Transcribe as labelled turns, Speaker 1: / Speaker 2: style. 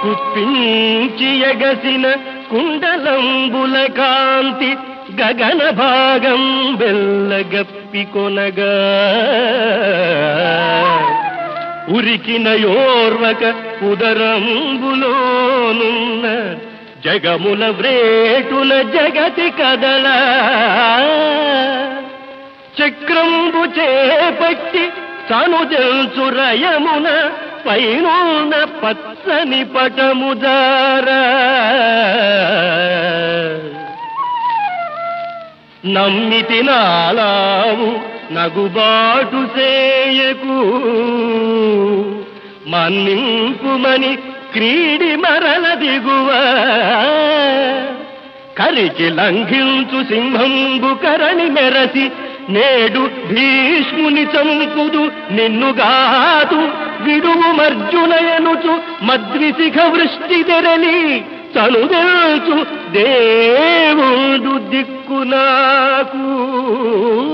Speaker 1: కుప్పించి ఎగసిన కుండలంబుల కాంతి గగన భాగం బెల్లగప్పి కొనగా ఉరికిన యోర్వక ఉదరంబులోనున్న జగముల వ్రేటున జగతి కదల చక్రంబు చేపట్టి తనుజల్చు రయమున పైనున్న పచ్చని పటముదారా నమ్మితి నాలావు నగుబాటు చేయకు మన్నింపుమని క్రీడి మరల దిగువ కరికి లంఘించు సింహంబు కరణి మెరసి నేడు భీష్ముని చంపుదు నిన్నుగాదు విడువు మర్జునయనుచు మద్విశిఖ వృష్టి తెరలి తనుదెల్చు దేవుడు దిక్కు నాకు